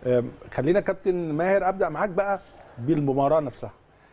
آم، خلينا كابتن ماهر ابدا معاك بقى بالمباراه نفسها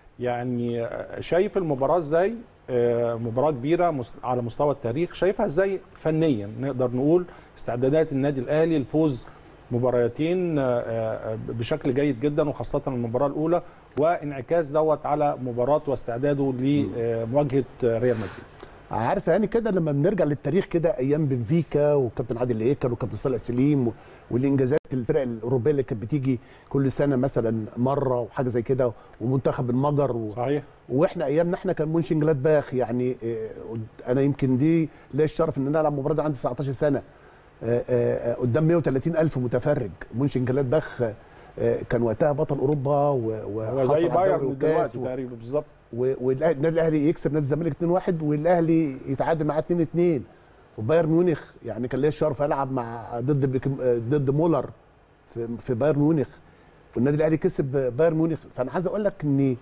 يعني آه، شايف المباراه ازاي آه، مباراه كبيره مس- على مستوى التاريخ شايفها ازاي فنيا نقدر نقول استعدادات النادي الاهلي لفوز مباراتين آه، آه، بشكل جيد جدا وخاصه المباراه الاولى وانعكاس دوت على مباراه واستعداده لمواجهه ريال مدريد عارف يعني كده لما بنرجع للتاريخ كده ايام بنفيكا وكابتن عادل هيكل وكابتن صالح سليم و- والانجازات الفرق الاوروبيه اللي كانت بتيجي كل سنه مثلا مره وحاجه زي كده ومنتخب المجر و... صحيح واحنا ايامنا احنا كان مونشن جلادباخ يعني آه، انا يمكن دي ليا الشرف ان انا العب المباراه دي عندي 19 سنه آه، آه، قدام 130 الف متفرج مونشن جلادباخ آه، كان وقتها بطل اوروبا و- هو وحصل زي على الدوري بايرن وكاس دلوقتي و- تقريبا بالظبط و- والأهلي- النادي الاهلي يكسب نادي الزمالك 2-1 والاهلي يتعادل معاه 2-2 وبايرن ميونخ يعني كان ليا الشرف العب مع ضد بيكم- ضد مولر في في بايرن ميونخ والنادي الاهلي كسب بايرن ميونخ فانا عايز اقول لك ان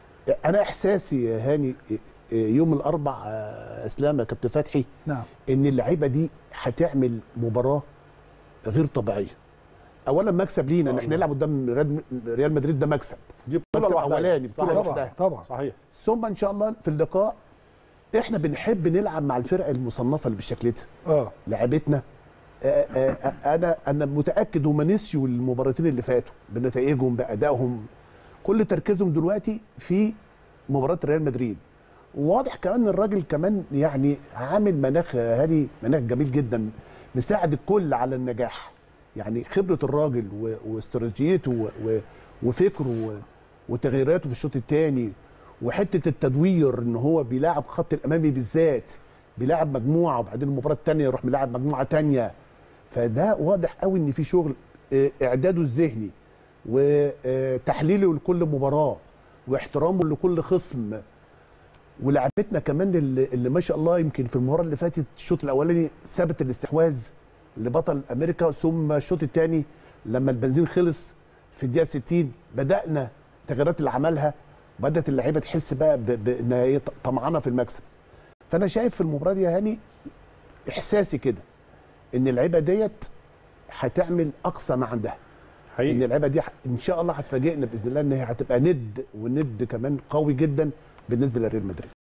انا احساسي يا هاني يوم الاربع آه، اسلام يا كابتن فتحي نعم ان اللعيبه دي هتعمل مباراه غير طبيعيه اولا مكسب لينا ان احنا نلعب قدام ريال- ريال مدريد ده مكسب دي بطوله مكسب لوحدها. اولاني بطوله صحيح. لوحدها طبعا صحيح ثم ان شاء الله في اللقاء احنا بنحب نلعب مع الفرق المصنفه اللي بالشكل ده اه لعبتنا آه، آه، آه، انا انا متاكد هم نسيوا المباراتين اللي فاتوا بنتائجهم بادائهم كل تركيزهم دلوقتي في مباراه ريال مدريد وواضح كمان ان الراجل كمان يعني عامل مناخ يا هاني مناخ جميل جدا مساعد الكل على النجاح يعني خبره الراجل و- واستراتيجيته و- و- وفكره و- وتغييراته في الشوط الثاني وحته التدوير ان هو بيلاعب خط الامامي بالذات بيلاعب مجموعه وبعدين المباراه الثانيه يروح ملاعب مجموعه ثانيه فده واضح قوي ان في شغل آه، اعداده الذهني وتحليله لكل مباراه واحترامه لكل خصم ولعبتنا كمان اللي, اللي ما شاء الله يمكن في المباراه اللي فاتت الشوط الاولاني ثبت الاستحواذ لبطل امريكا ثم الشوط الثاني لما البنزين خلص في الدقيقه 60 بدانا التغييرات اللي عملها بدات اللعيبه تحس بقى ب- بانها هي طمعانه في المكسب فانا شايف في المباراه دي يا هاني احساسي كده ان اللعيبه ديت هتعمل اقصى ما عندها ان حقيقي اللعيبه دي ح- ان شاء الله هتفاجئنا باذن الله ان هي هتبقى ند وند كمان قوي جدا بالنسبه لريال مدريد